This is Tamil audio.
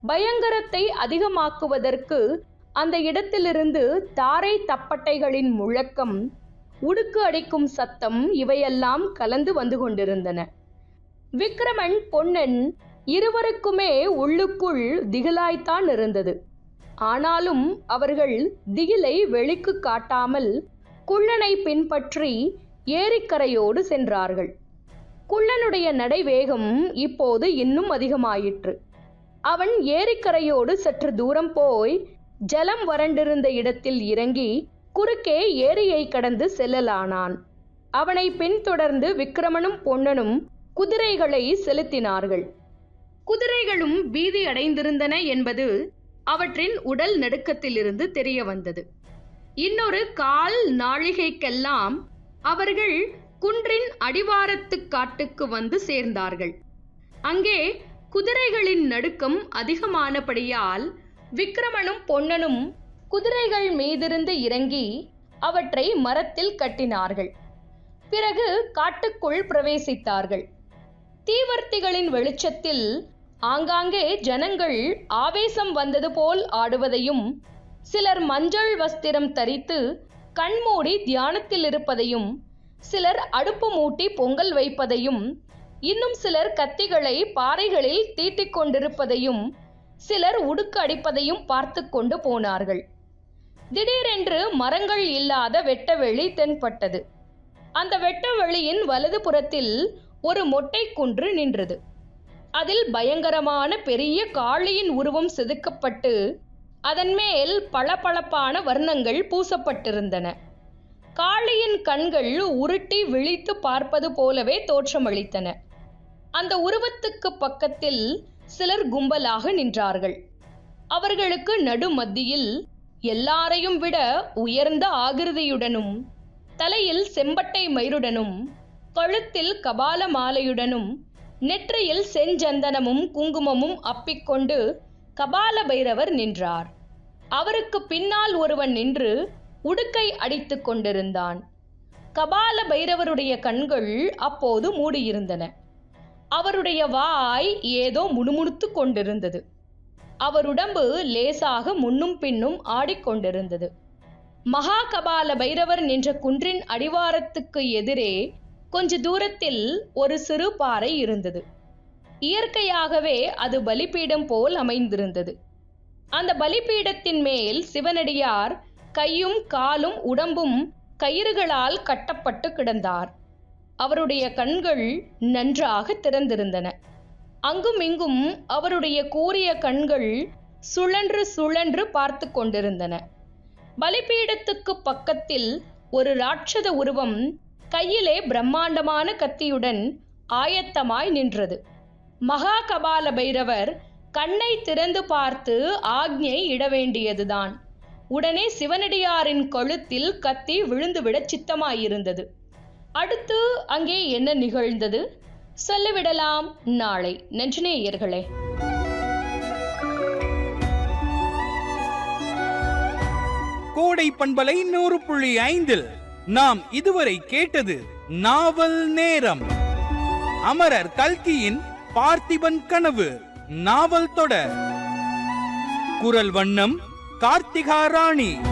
பயங்கரத்தை அதிகமாக்குவதற்கு அந்த இடத்திலிருந்து தாரை தப்பட்டைகளின் முழக்கம் உடுக்கு அடிக்கும் சத்தம் இவையெல்லாம் கலந்து வந்து கொண்டிருந்தன விக்ரமன் பொன்னன் இருவருக்குமே உள்ளுக்குள் திகிலாய்த்தான் இருந்தது ஆனாலும் அவர்கள் திகிலை வெளிக்கு காட்டாமல் குள்ளனை பின்பற்றி ஏரிக்கரையோடு சென்றார்கள் குள்ளனுடைய நடைவேகம் இப்போது இன்னும் அதிகமாயிற்று அவன் ஏரிக்கரையோடு சற்று தூரம் போய் ஜலம் வறண்டிருந்த இடத்தில் இறங்கி குறுக்கே ஏரியை கடந்து செல்லலானான் அவனை பின்தொடர்ந்து விக்ரமனும் பொன்னனும் குதிரைகளை செலுத்தினார்கள் குதிரைகளும் பீதி அடைந்திருந்தன என்பது அவற்றின் உடல் நடுக்கத்திலிருந்து தெரிய வந்தது இன்னொரு கால் நாழிகைக்கெல்லாம் அவர்கள் குன்றின் அடிவாரத்து காட்டுக்கு வந்து சேர்ந்தார்கள் அங்கே குதிரைகளின் நடுக்கம் அதிகமானபடியால் விக்ரமனும் பொன்னனும் குதிரைகள் மீதிருந்து இறங்கி அவற்றை மரத்தில் கட்டினார்கள் பிறகு காட்டுக்குள் பிரவேசித்தார்கள் தீவர்த்திகளின் வெளிச்சத்தில் ஆங்காங்கே ஜனங்கள் ஆவேசம் வந்தது போல் ஆடுவதையும் சிலர் மஞ்சள் வஸ்திரம் தரித்து கண்மூடி தியானத்தில் இருப்பதையும் சிலர் அடுப்பு மூட்டி பொங்கல் வைப்பதையும் இன்னும் சிலர் கத்திகளை பாறைகளில் தீட்டிக் கொண்டிருப்பதையும் சிலர் உடுக்கு அடிப்பதையும் பார்த்து கொண்டு போனார்கள் திடீரென்று மரங்கள் இல்லாத வெட்டவெளி தென்பட்டது அந்த வெட்டவெளியின் வலது புறத்தில் ஒரு மொட்டை குன்று நின்றது அதில் பயங்கரமான பெரிய காளியின் உருவம் செதுக்கப்பட்டு அதன் மேல் பளபளப்பான வர்ணங்கள் பூசப்பட்டிருந்தன காளியின் கண்கள் உருட்டி விழித்து பார்ப்பது போலவே தோற்றமளித்தன அந்த உருவத்துக்கு பக்கத்தில் சிலர் கும்பலாக நின்றார்கள் அவர்களுக்கு நடு மத்தியில் எல்லாரையும் விட உயர்ந்த ஆகிருதியுடனும் தலையில் செம்பட்டை மயிருடனும் கழுத்தில் கபால மாலையுடனும் நெற்றியில் செஞ்சந்தனமும் குங்குமமும் அப்பிக்கொண்டு கபால பைரவர் நின்றார் அவருக்கு பின்னால் ஒருவன் நின்று உடுக்கை அடித்துக் கொண்டிருந்தான் கபால பைரவருடைய கண்கள் அப்போது மூடியிருந்தன அவருடைய வாய் ஏதோ முணுமுணுத்து கொண்டிருந்தது அவர் உடம்பு லேசாக முன்னும் பின்னும் ஆடிக்கொண்டிருந்தது மகா கபால பைரவர் நின்ற குன்றின் அடிவாரத்துக்கு எதிரே கொஞ்ச தூரத்தில் ஒரு சிறு பாறை இருந்தது இயற்கையாகவே அது பலிபீடம் போல் அமைந்திருந்தது அந்த பலிபீடத்தின் மேல் சிவனடியார் கையும் காலும் உடம்பும் கயிறுகளால் கட்டப்பட்டு கிடந்தார் அவருடைய கண்கள் நன்றாக திறந்திருந்தன அங்கும் இங்கும் அவருடைய கூரிய கண்கள் சுழன்று சுழன்று பார்த்து கொண்டிருந்தன பலிபீடத்துக்கு பக்கத்தில் ஒரு ராட்சத உருவம் கையிலே பிரம்மாண்டமான கத்தியுடன் ஆயத்தமாய் நின்றது மகா கபால பைரவர் கண்ணை திறந்து பார்த்து ஆக்ஞை இட வேண்டியதுதான் உடனே சிவனடியாரின் கழுத்தில் கத்தி விழுந்துவிடச் சித்தமாயிருந்தது அடுத்து அங்கே என்ன நிகழ்ந்தது சொல்லிவிடலாம் நாளை நெஞ்சநேயர்களே கோடை பண்பலை நூறு புள்ளி ஐந்தில் நாம் இதுவரை கேட்டது நாவல் நேரம் அமரர் கல்கியின் பார்த்திபன் கனவு நாவல் தொடர் குரல் வண்ணம் கார்த்திகா ராணி